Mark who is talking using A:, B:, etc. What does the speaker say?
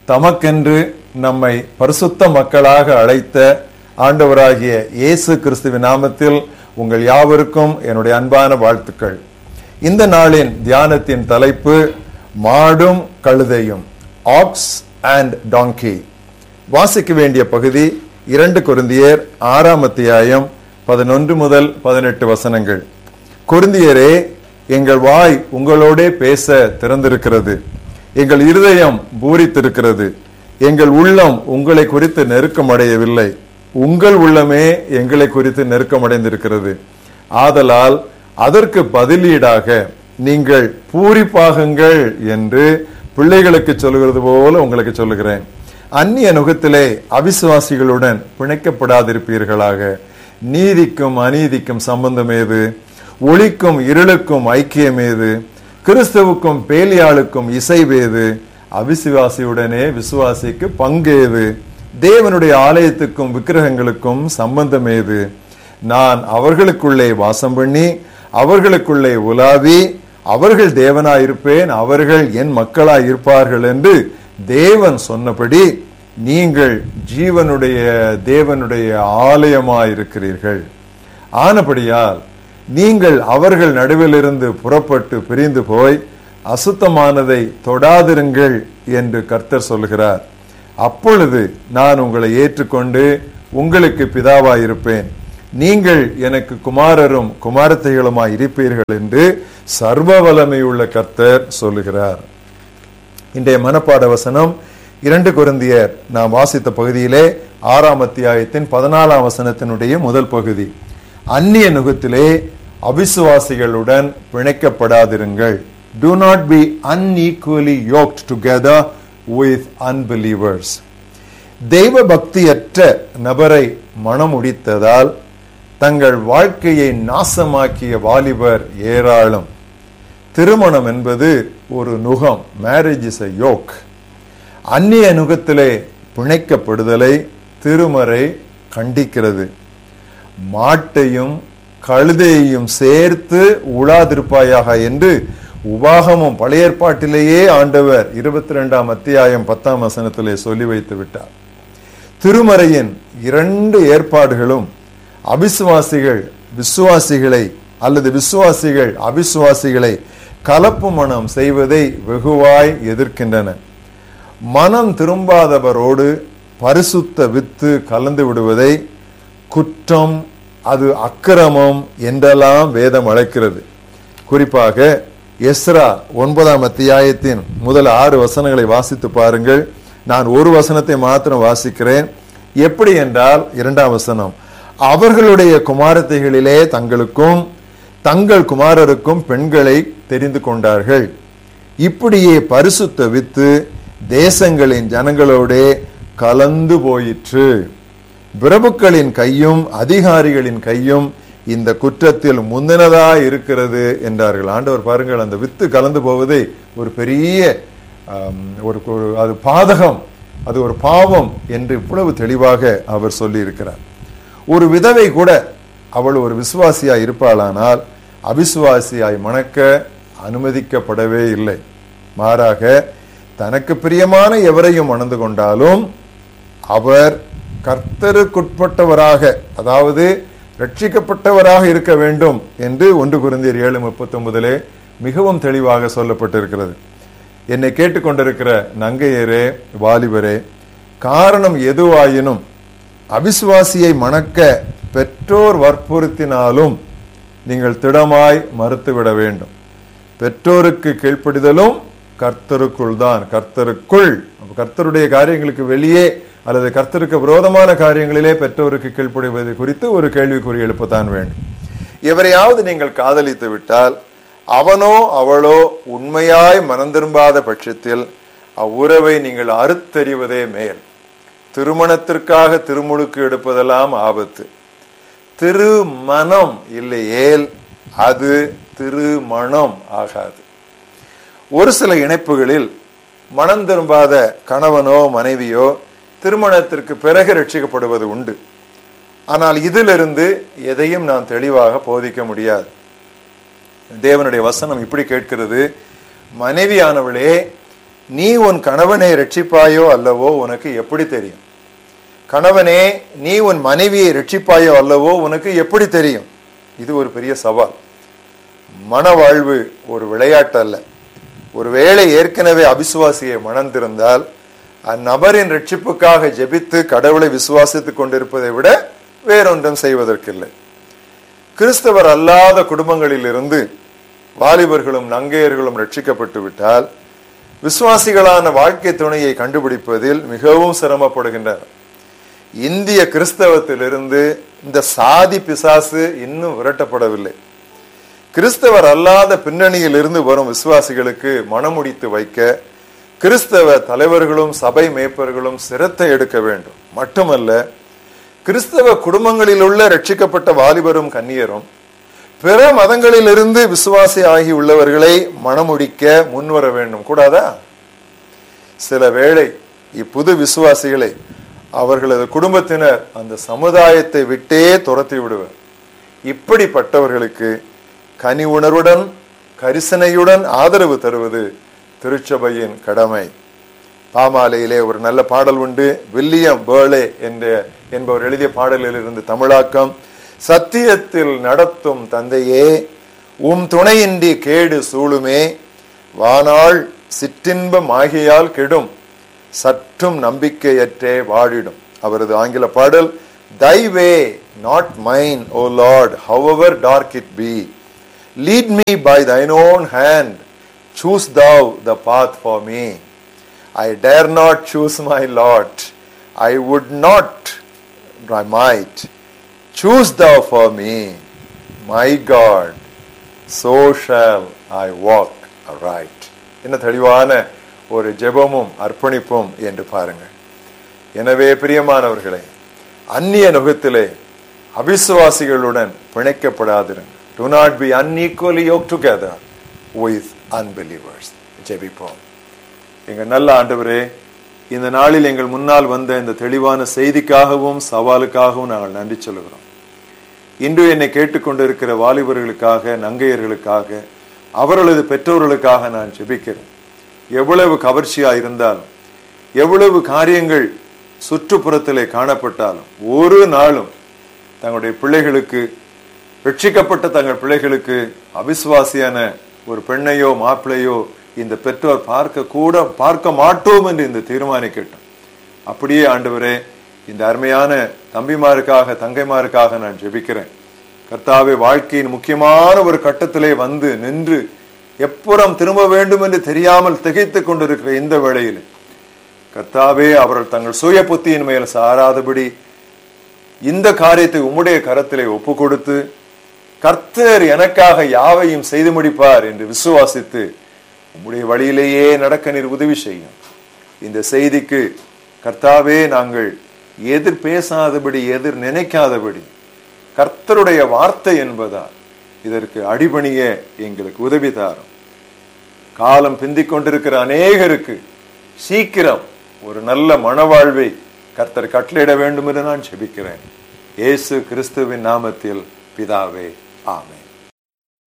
A: தமக்கென்று நம்மை பரிசுத்த மக்களாக அழைத்த ஆண்டவராகிய இயேசு கிறிஸ்துவின் நாமத்தில் உங்கள் யாவருக்கும் என்னுடைய அன்பான வாழ்த்துக்கள் இந்த நாளின் தியானத்தின் தலைப்பு மாடும் கழுதையும் ஆக்ஸ் அண்ட் டாங்கி வாசிக்க வேண்டிய பகுதி இரண்டு கொருந்தியர் ஆறாம் அத்தியாயம் பதினொன்று முதல் பதினெட்டு வசனங்கள் கொருந்தியரே எங்கள் வாய் உங்களோடே பேச திறந்திருக்கிறது எங்கள் இருதயம் பூரித்திருக்கிறது எங்கள் உள்ளம் உங்களை குறித்து நெருக்கமடையவில்லை உங்கள் உள்ளமே எங்களை குறித்து நெருக்கமடைந்திருக்கிறது ஆதலால் அதற்கு பதிலீடாக நீங்கள் பூரிப்பாகுங்கள் என்று பிள்ளைகளுக்கு சொல்லுகிறது போல உங்களுக்கு சொல்லுகிறேன் அந்நிய நுகத்திலே அவிசுவாசிகளுடன் பிணைக்கப்படாதிருப்பீர்களாக நீதிக்கும் அநீதிக்கும் சம்பந்தம் ஏது ஒளிக்கும் இருளுக்கும் ஐக்கியம் ஏது கிறிஸ்துவுக்கும் பேலியாளுக்கும் இசைவேது அவிசுவாசியுடனே விசுவாசிக்கு பங்கேது தேவனுடைய ஆலயத்துக்கும் விக்கிரகங்களுக்கும் சம்பந்தம் ஏது நான் அவர்களுக்குள்ளே வாசம் பண்ணி அவர்களுக்குள்ளே உலாவி அவர்கள் தேவனாயிருப்பேன் அவர்கள் என் மக்களாய் இருப்பார்கள் என்று தேவன் சொன்னபடி நீங்கள் ஜீவனுடைய தேவனுடைய ஆலயமாயிருக்கிறீர்கள் ஆனபடியால் நீங்கள் அவர்கள் நடுவிலிருந்து புறப்பட்டு பிரிந்து போய் அசுத்தமானதை தொடாதிருங்கள் என்று கர்த்தர் சொல்கிறார் அப்பொழுது நான் உங்களை ஏற்றுக்கொண்டு உங்களுக்கு பிதாவாயிருப்பேன் நீங்கள் எனக்கு குமாரரும் குமாரத்தைகளுமாய் இருப்பீர்கள் என்று சர்வ வல்லமையுள்ள கர்த்தர் சொல்லுகிறார் இன்றைய மனப்பாட வசனம் இரண்டு குருந்தியர் நாம் வாசித்த பகுதியிலே ஆறாம் அத்தியாயத்தின் பதினாலாம் வசனத்தினுடைய முதல் பகுதி அந்நிய நுகத்திலே அவிசுவாசிகளுடன் பிணைக்கப்படாதிருங்கள் do not be unequally yoked together with unbelievers தெய்வ பக்தியற்ற நபரை மணமுடித்ததால் தங்கள் வாழ்க்கையை நாசமாக்கிய வாலிபர் ஏராளம் திருமணம் என்பது ஒரு நுகம் மேரேஜ் இஸ் a யோக் அந்நிய நுகத்திலே பிணைக்கப்படுதலை திருமறை கண்டிக்கிறது மாட்டையும் கழுதையையும் சேர்த்து உழாதிருப்பாயாக என்று உபாகமும் பழைய ஏற்பாட்டிலேயே ஆண்டவர் இருபத்தி ரெண்டாம் அத்தியாயம் பத்தாம் வசனத்திலே சொல்லி வைத்து விட்டார் திருமறையின் இரண்டு ஏற்பாடுகளும் அவிசுவாசிகள் விசுவாசிகளை அல்லது விசுவாசிகள் அவிசுவாசிகளை கலப்பு மனம் செய்வதை வெகுவாய் எதிர்க்கின்றன மனம் திரும்பாதவரோடு பரிசுத்த வித்து கலந்து விடுவதை குற்றம் அது அக்கிரமம் என்றெல்லாம் வேதம் அழைக்கிறது குறிப்பாக எஸ்ரா ஒன்பதாம் அத்தியாயத்தின் முதல் ஆறு வசனங்களை வாசித்து பாருங்கள் நான் ஒரு வசனத்தை மாத்திரம் வாசிக்கிறேன் எப்படி என்றால் இரண்டாம் வசனம் அவர்களுடைய குமாரத்தைகளிலே தங்களுக்கும் தங்கள் குமாரருக்கும் பெண்களை தெரிந்து கொண்டார்கள் இப்படியே பரிசுத்த வித்து தேசங்களின் ஜனங்களோடே கலந்து போயிற்று பிரபுக்களின் கையும் அதிகாரிகளின் கையும் இந்த குற்றத்தில் முந்தினதா இருக்கிறது என்றார்கள் ஆண்டவர் பாருங்கள் அந்த வித்து கலந்து போவதை ஒரு பெரிய ஒரு அது பாதகம் அது ஒரு பாவம் என்று இவ்வளவு தெளிவாக அவர் சொல்லி இருக்கிறார் ஒரு விதவை கூட அவள் ஒரு விசுவாசியாய் இருப்பாளானால் அவிசுவாசியாய் மணக்க அனுமதிக்கப்படவே இல்லை மாறாக தனக்கு பிரியமான எவரையும் மணந்து கொண்டாலும் அவர் கர்த்தருக்குட்பட்டவராக அதாவது ரட்சிக்கப்பட்டவராக இருக்க வேண்டும் என்று ஒன்று குருந்தியர் ஏழு முப்பத்தி ஒன்பதிலே மிகவும் தெளிவாக சொல்லப்பட்டிருக்கிறது என்னை கேட்டுக்கொண்டிருக்கிற நங்கையரே வாலிபரே காரணம் எதுவாயினும் அவிசுவாசியை மணக்க பெற்றோர் வற்புறுத்தினாலும் நீங்கள் திடமாய் மறுத்துவிட வேண்டும் பெற்றோருக்கு கீழ்ப்படிதலும் கர்த்தருக்குள் தான் கர்த்தருக்குள் கர்த்தருடைய காரியங்களுக்கு வெளியே அல்லது கர்த்தருக்கு விரோதமான காரியங்களிலே பெற்றோருக்கு கீழ்ப்படிவது குறித்து ஒரு கேள்விக்குறி எழுப்பத்தான் வேண்டும் எவரையாவது நீங்கள் காதலித்து விட்டால் அவனோ அவளோ உண்மையாய் மனம் திரும்பாத பட்சத்தில் அவ்வுறவை நீங்கள் அறுத்தறிவதே மேல் திருமணத்திற்காக திருமுழுக்கு எடுப்பதெல்லாம் ஆபத்து திருமணம் இல்லையேல் அது திருமணம் ஆகாது ஒரு சில இணைப்புகளில் மனம் திரும்பாத கணவனோ மனைவியோ திருமணத்திற்கு பிறகு ரட்சிக்கப்படுவது உண்டு ஆனால் இதிலிருந்து எதையும் நான் தெளிவாக போதிக்க முடியாது தேவனுடைய வசனம் இப்படி கேட்கிறது மனைவியானவளே நீ உன் கணவனை ரட்சிப்பாயோ அல்லவோ உனக்கு எப்படி தெரியும் கணவனே நீ உன் மனைவியை ரட்சிப்பாயோ அல்லவோ உனக்கு எப்படி தெரியும் இது ஒரு பெரிய சவால் மன வாழ்வு ஒரு விளையாட்டு அல்ல ஒருவேளை ஏற்கனவே அவிசுவாசியை மணந்திருந்தால் அந்நபரின் ரட்சிப்புக்காக ஜெபித்து கடவுளை விசுவாசித்துக் கொண்டிருப்பதை விட வேறொன்றும் செய்வதற்கில்லை கிறிஸ்தவர் அல்லாத குடும்பங்களிலிருந்து வாலிபர்களும் நங்கையர்களும் ரட்சிக்கப்பட்டு விட்டால் விசுவாசிகளான வாழ்க்கை துணையை கண்டுபிடிப்பதில் மிகவும் சிரமப்படுகின்றனர் இந்திய கிறிஸ்தவத்திலிருந்து இந்த சாதி பிசாசு இன்னும் விரட்டப்படவில்லை கிறிஸ்தவர் அல்லாத பின்னணியில் இருந்து வரும் விசுவாசிகளுக்கு மனமுடித்து வைக்க கிறிஸ்தவ தலைவர்களும் சபை மேய்ப்பர்களும் சிரத்தை எடுக்க வேண்டும் மட்டுமல்ல கிறிஸ்தவ குடும்பங்களில் உள்ள ரட்சிக்கப்பட்ட வாலிபரும் கன்னியரும் பிற மதங்களிலிருந்து விசுவாசி ஆகி உள்ளவர்களை மனமுடிக்க முன்வர வேண்டும் கூடாதா சில வேளை இப்புது விசுவாசிகளை அவர்களது குடும்பத்தினர் அந்த சமுதாயத்தை விட்டே துரத்தி விடுவர் இப்படிப்பட்டவர்களுக்கு கனி உணர்வுடன் கரிசனையுடன் ஆதரவு தருவது திருச்சபையின் கடமை பாமாலையிலே ஒரு நல்ல பாடல் உண்டு வில்லியம் பேர்லே என்ற என்பவர் எழுதிய பாடலிலிருந்து தமிழாக்கம் சத்தியத்தில் நடத்தும் தந்தையே உம் துணையின்றி கேடு சூழுமே வானாள் சிற்றின்பம் ஆகியால் கெடும் சற்றும் நம்பிக்கையற்றே வாழிடும் அவரது ஆங்கில பாடல் thy way not mine o lord however dark it be lead me by thine own hand choose thou the path for me i dare not choose my lot i would not i might choose thou for me my god so shall i walk aright என்ன தெளிவான ஒரு ஜெபமும் அர்ப்பணிப்பும் என்று பாருங்கள் எனவே பிரியமானவர்களே அந்நிய நுகத்திலே அவிசுவாசிகளுடன் பிணைக்கப்படாதிருங்கள் do not be unequally yoked together with unbelievers ஜெபிப்போம் எங்க நல்ல ஆண்டவரே இந்த நாளில் எங்கள் முன்னால் வந்த இந்த தெளிவான செய்திக்காகவும் சவாலுக்காகவும் நாங்கள் நன்றி சொல்லுகிறோம் இன்று என்னை கேட்டுக்கொண்டிருக்கிற வாலிபர்களுக்காக நங்கையர்களுக்காக அவர்களது பெற்றோர்களுக்காக நான் ஜெபிக்கிறேன் எவ்வளவு கவர்ச்சியா இருந்தாலும் எவ்வளவு காரியங்கள் சுற்றுப்புறத்திலே காணப்பட்டாலும் ஒரு நாளும் தங்களுடைய பிள்ளைகளுக்கு ரட்சிக்கப்பட்ட தங்கள் பிள்ளைகளுக்கு அவிசுவாசியான ஒரு பெண்ணையோ மாப்பிள்ளையோ இந்த பெற்றோர் பார்க்க கூட பார்க்க மாட்டோம் என்று இந்த தீர்மானிக்கட்டும் அப்படியே ஆண்டவரே இந்த அருமையான தம்பிமாருக்காக தங்கைமாருக்காக நான் ஜெபிக்கிறேன் கர்த்தாவே வாழ்க்கையின் முக்கியமான ஒரு கட்டத்திலே வந்து நின்று எப்புறம் திரும்ப வேண்டும் என்று தெரியாமல் திகைத்துக் கொண்டிருக்கிற இந்த வேளையில் கர்த்தாவே அவர்கள் தங்கள் சுய புத்தியின் மேல் சாராதபடி இந்த காரியத்தை உம்முடைய கரத்திலே ஒப்பு கொடுத்து கர்த்தர் எனக்காக யாவையும் செய்து முடிப்பார் என்று விசுவாசித்து உம்முடைய வழியிலேயே நடக்க நீர் உதவி செய்யும் இந்த செய்திக்கு கர்த்தாவே நாங்கள் எதிர் பேசாதபடி எதிர் நினைக்காதபடி கர்த்தருடைய வார்த்தை என்பதால் இதற்கு அடிபணிய எங்களுக்கு உதவி தாரும் காலம் பிந்திக் கொண்டிருக்கிற அநேகருக்கு சீக்கிரம் ஒரு நல்ல மனவாழ்வை கர்த்தர் கட்டளையிட வேண்டும் என்று நான் செபிக்கிறேன் இயேசு கிறிஸ்துவின் நாமத்தில் பிதாவே ஆமென்